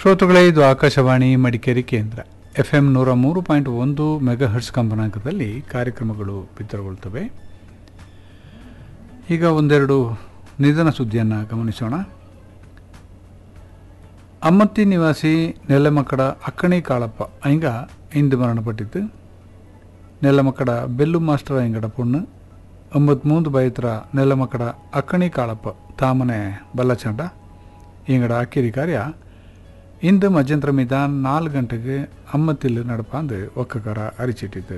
ಶ್ರೋತೃಗಳೇ ಇದು ಆಕಾಶವಾಣಿ ಮಡಿಕೇರಿ ಕೇಂದ್ರ ಎಫ್ ಎಂ ನೂರ ಮೂರು ಪಾಯಿಂಟ್ ಒಂದು ಮೆಗಾ ಹರ್ಟ್ಸ್ ಕಂಪನಾಂಕದಲ್ಲಿ ಕಾರ್ಯಕ್ರಮಗಳು ಬಿತ್ತರಗೊಳ್ತವೆ ಈಗ ಒಂದೆರಡು ನಿಧನ ಸುದ್ದಿಯನ್ನು ಗಮನಿಸೋಣ ಅಮ್ಮತ್ತಿ ನಿವಾಸಿ ನೆಲ್ಲಮಕ್ಕಡ ಅಕ್ಕಣಿ ಕಾಳಪ್ಪ ಐಂಗ ಇಂದು ಮರಣಪಟ್ಟಿತ್ತು ನೆಲ್ಲಮಕ್ಕಡ ಬೆಲ್ಲು ಮಾಸ್ಟರ್ ಐಂಗಡ ಪುಣ್ಣು ಒಂಬತ್ಮೂಂದು ಬೈತ್ರ ನೆಲ್ಲಮಕ್ಕಡ ಅಕ್ಕಣಿ ಕಾಳಪ್ಪ ತಾಮನೆ ಬಲ್ಲಚಂಡ ಇಂಗಡ ಅಕ್ಕಿರಿ ಕಾರ್ಯ ಇಂದು ಮಧ್ಯಂತರ ಮಿದ ನಾಲ್ಕು ಗಂಟೆಗೆ ಅಮ್ಮತ್ತಿಲ್ಲು ನಡಪಾಂದು ಒಕ್ಕಕರ ಅರಿಚಿಟ್ಟಿತು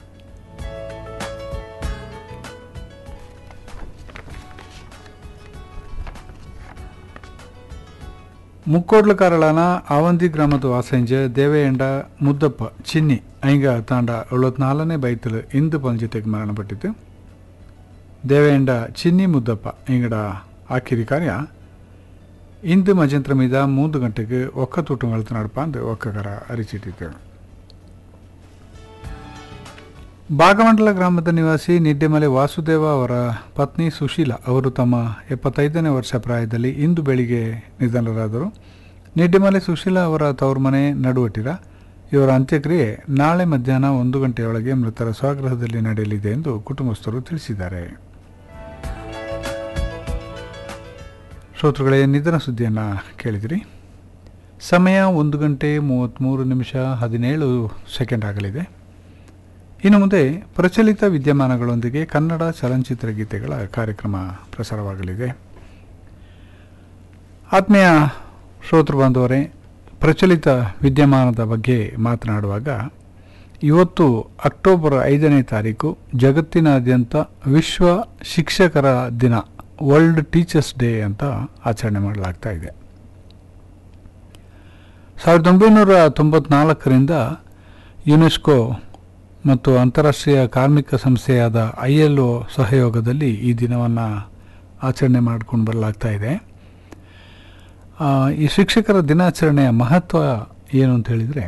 ಮುಕ್ಕೋಡ್ಲ ಕಾರಳನ ಆವಂದಿ ಗ್ರಾಮದ ವಾಸಂಜ ದೇವೆಯಂಡ ಮುದ್ದಪ್ಪ ಚಿನ್ನಿ ಐಂಗ ತಾಂಡ ಎಳುವತ್ನಾಲ್ಕನೇ ಬೈತಲು ಇಂದು ಪಂಜತೆಗೆ ಮರಣಪಟ್ಟಿತು ದೇವೆಯಂಡ ಚಿನ್ನಿ ಮುದ್ದಪ್ಪ ಇಂಗಡ ಆಕಿರಿ ಕಾರ್ಯ ಇಂದು ಮಜಂತ್ರ ಮೀದ ಮೂರು ಗಂಟೆಗೆ ಒಕ್ಕ ತೂಟಂಗಳತು ನಡಪಾಂದು ಒಕ್ಕಗರ ಅರಿಚಿಟ್ಟಿತು ಭಾಗಮಂಡಲ ಗ್ರಾಮದ ನಿವಾಸಿ ನಿಡ್ಡೆಮಲೆ ವಾಸುದೇವ ಅವರ ಪತ್ನಿ ಸುಶೀಲ ಅವರು ತಮ್ಮ ಎಪ್ಪತ್ತೈದನೇ ವರ್ಷ ಪ್ರಾಯದಲ್ಲಿ ಇಂದು ಬೆಳಿಗ್ಗೆ ನಿಧನರಾದರು ನಿಡ್ಡೆಮಲೆ ಸುಶೀಲ ಅವರ ತವರು ಮನೆ ನಡುವಟ್ಟಿರ ಇವರ ಅಂತ್ಯಕ್ರಿಯೆ ನಾಳೆ ಮಧ್ಯಾಹ್ನ ಒಂದು ಗಂಟೆಯೊಳಗೆ ಮೃತರ ಸ್ವಗೃಹದಲ್ಲಿ ನಡೆಯಲಿದೆ ಎಂದು ಕುಟುಂಬಸ್ಥರು ತಿಳಿಸಿದ್ದಾರೆ ಶ್ರೋತೃಗಳೇ ನಿಧನ ಸುದ್ದಿಯನ್ನು ಕೇಳಿದಿರಿ ಸಮಯ ಒಂದು ಗಂಟೆ ಮೂವತ್ತ್ಮೂರು ನಿಮಿಷ ಹದಿನೇಳು ಸೆಕೆಂಡ್ ಆಗಲಿದೆ ಇನ್ನು ಮುಂದೆ ಪ್ರಚಲಿತ ವಿದ್ಯಮಾನಗಳೊಂದಿಗೆ ಕನ್ನಡ ಚಲನಚಿತ್ರ ಗೀತೆಗಳ ಕಾರ್ಯಕ್ರಮ ಪ್ರಸಾರವಾಗಲಿದೆ ಆತ್ಮೀಯ ಶ್ರೋತೃ ಬಾಂಧವರೇ ಪ್ರಚಲಿತ ವಿದ್ಯಮಾನದ ಬಗ್ಗೆ ಮಾತನಾಡುವಾಗ ಇವತ್ತು ಅಕ್ಟೋಬರ್ ಐದನೇ ತಾರೀಕು ಜಗತ್ತಿನಾದ್ಯಂತ ವಿಶ್ವ ಶಿಕ್ಷಕರ ದಿನ ವರ್ಲ್ಡ್ ಟೀಚರ್ಸ್ ಡೇ ಅಂತ ಆಚರಣೆ ಮಾಡಲಾಗ್ತಾ ಇದೆ ಸಾವಿರದ ಒಂಬೈನೂರ ತೊಂಬತ್ನಾಲ್ಕರಿಂದ ಯುನೆಸ್ಕೋ ಮತ್ತು ಅಂತಾರಾಷ್ಟ್ರೀಯ ಕಾರ್ಮಿಕ ಸಂಸ್ಥೆಯಾದ ಐ ಎಲ್ ಒ ಸಹಯೋಗದಲ್ಲಿ ಈ ದಿನವನ್ನು ಆಚರಣೆ ಮಾಡಿಕೊಂಡು ಬರಲಾಗ್ತಾ ಇದೆ ಆ, ಈ ಶಿಕ್ಷಕರ ದಿನಾಚರಣೆಯ ಮಹತ್ವ ಏನು ಅಂತ ಹೇಳಿದರೆ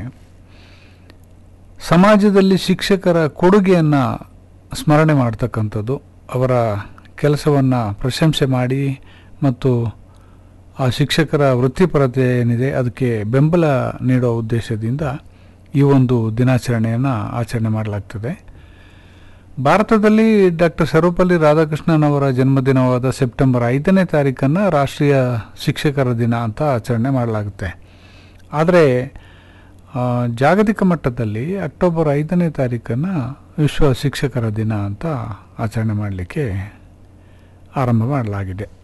ಸಮಾಜದಲ್ಲಿ ಶಿಕ್ಷಕರ ಕೊಡುಗೆಯನ್ನು ಸ್ಮರಣೆ ಮಾಡ್ತಕ್ಕಂಥದ್ದು ಅವರ ಕೆಲಸವನ್ನು ಪ್ರಶಂಸೆ ಮಾಡಿ ಮತ್ತು ಆ ಶಿಕ್ಷಕರ ವೃತ್ತಿಪರತೆ ಏನಿದೆ ಅದಕ್ಕೆ ಬೆಂಬಲ ನೀಡೋ ಉದ್ದೇಶದಿಂದ ಈ ಒಂದು ದಿನಾಚರಣೆಯನ್ನು ಆಚರಣೆ ಮಾಡಲಾಗ್ತದೆ ಭಾರತದಲ್ಲಿ ಡಾಕ್ಟರ್ ಸರ್ವಪಲ್ಲಿ ರಾಧಾಕೃಷ್ಣನ್ ಅವರ ಜನ್ಮದಿನವಾದ ಸೆಪ್ಟೆಂಬರ್ ಐದನೇ ತಾರೀಕನ್ನು ರಾಷ್ಟ್ರೀಯ ಶಿಕ್ಷಕರ ದಿನ ಅಂತ ಆಚರಣೆ ಮಾಡಲಾಗುತ್ತೆ ಆದರೆ ಆ, ಜಾಗತಿಕ ಮಟ್ಟದಲ್ಲಿ ಅಕ್ಟೋಬರ್ ಐದನೇ ತಾರೀಕನ್ನು ವಿಶ್ವ ಶಿಕ್ಷಕರ ದಿನ ಅಂತ ಆಚರಣೆ ಮಾಡಲಿಕ್ಕೆ ಆರಂಭ ಮಾಡಲಾಗಿದೆ